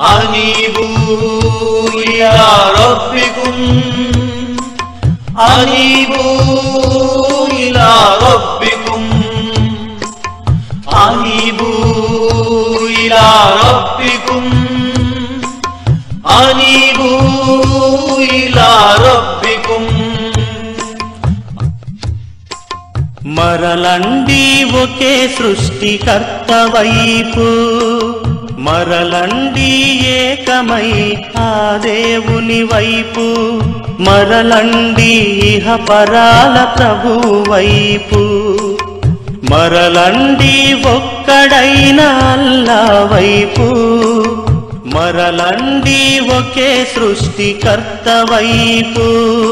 أنيبوا إلى ربكم أنيبوا إلى ربكم أنيبوا إلى ربكم أنيبوا إلى ربكم మరలండి ఒకే సృష్టికర్త వైపు మరలండి ఏకమై ఆ దేవుని వైపు మరలండి ఇహ పరాల ప్రభు వైపు మరలండి ఒక్కడైన అల్లా వైపు మరలండి ఒకే సృష్టికర్త వైపు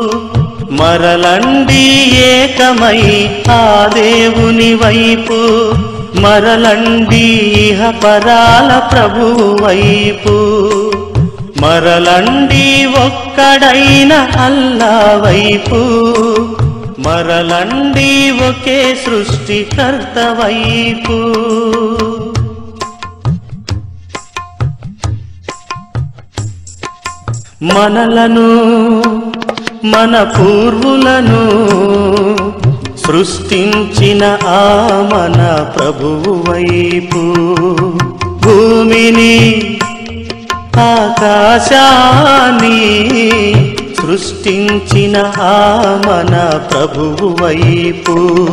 మరలండి ఏకమై ఆ దేవుని వైపు మరలండి ఇహ పరాల ప్రభు వైపు మరలండి ఒక్కడైన అల్లా వైపు మరలండి ఒకే సృష్టికర్త వైపు మనలను మన పూర్వులను సృష్టించిన ఆ మన ప్రభువు వైపు భూమిని ఆకాశాన్ని సృష్టించిన ఆ మన ప్రభువు వైపు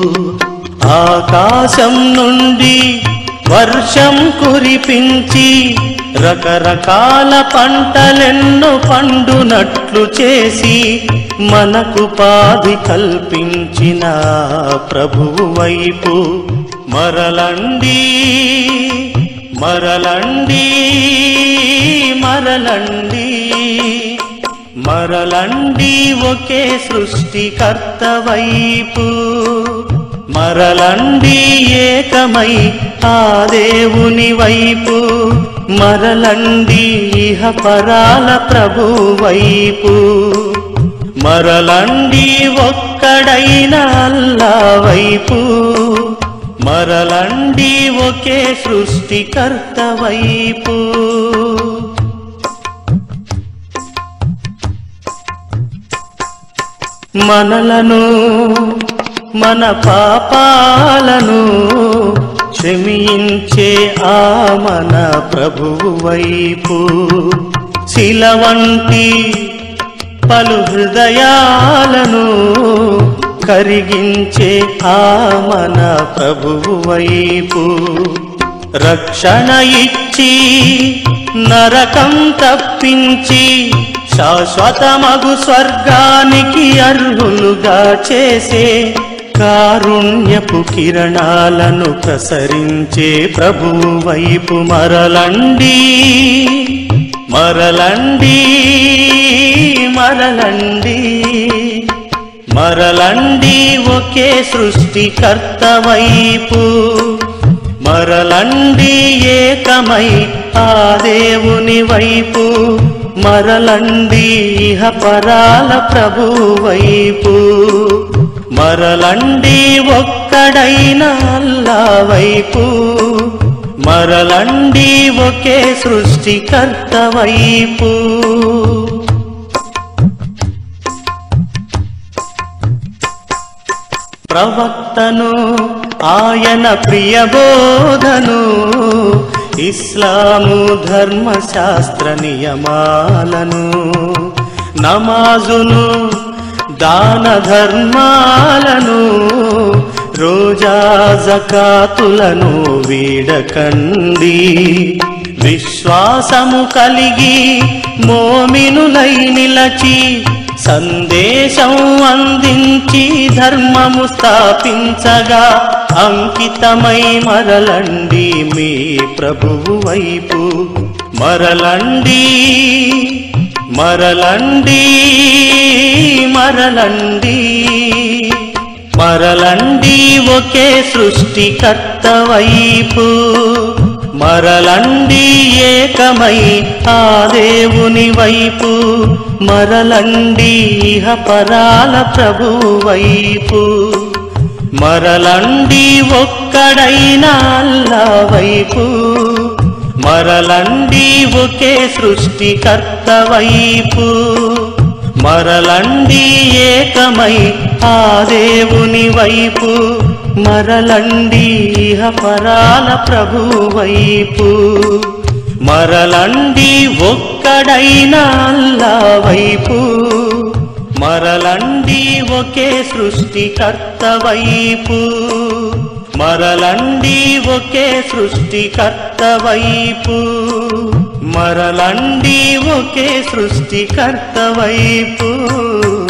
ఆకాశం నుండి వర్షం కురిపించి రకరకాల పంటలెన్నో పండునట్లు చేసి మనకు పాది కల్పించిన ప్రభువు వైపు మరలండి మరలండి మరలండి మరలండి ఒకే సృష్టికర్త వైపు మరలండి ఏకమై ఆ దేవుని వైపు మరలండి ఇహ పరాల ప్రభు వైపు మరలండి ఒక్కడైన అల్లా వైపు మరలండి ఒకే సృష్టికర్త వైపు మనలను మన పాపాలను క్షమించే ఆ మన ప్రభువు వైపు శిల వంటి పలు హృదయాలను కరిగించే ఆ మన ప్రభువు వైపు రక్షణ ఇచ్చి నరకం తప్పించి శాశ్వతమగు స్వర్గానికి అర్హులుగా చేసే కారుణ్యపు కిరణాలను ప్రసరించే ప్రభువు వైపు మరలండి మరలండి మరలండి మరలండి ఒకే సృష్టికర్త వైపు మరలండి ఏకమై ఆ దేవుని వైపు మరలండి ఇహ పరాల ప్రభు వైపు మరలండి ఒక్కడైన అల్లా వైపు మరలండి ఒకే సృష్టికర్త వైపు ప్రవక్తను ఆయన ప్రియబోధను ఇస్లాము ధర్మశాస్త్ర నియమాలను నమాజును దాన ధర్మాలను రోజా జకాతులను వీడకండి విశ్వాసము కలిగి మోమినులై నిలచి సందేశం అందించి ధర్మము స్థాపించగా అంకితమై మరలండి మీ ప్రభువు వైపు మరలండి మరలండి మరలండి మరలండి ఒకే సృష్టికర్త వైపు మరలండి ఏకమై ఆ దేవుని వైపు మరలండి ఇహ పరాల ప్రభు వైపు మరలండి ఒక్కడైన అల్లా వైపు మరలండి ఒకే సృష్టికర్త వైపు మరలండి ఏకమై ఆ దేవుని వైపు మరలండి ఇహ పరాల ప్రభు వైపు మరలండి ఒక్కడైన అల్లా వైపు మరలండి ఒకే సృష్టికర్త వైపు మరలండి ఒకే సృష్టికర్త వైపు మరలండి ఒకే సృష్టికర్త వైపు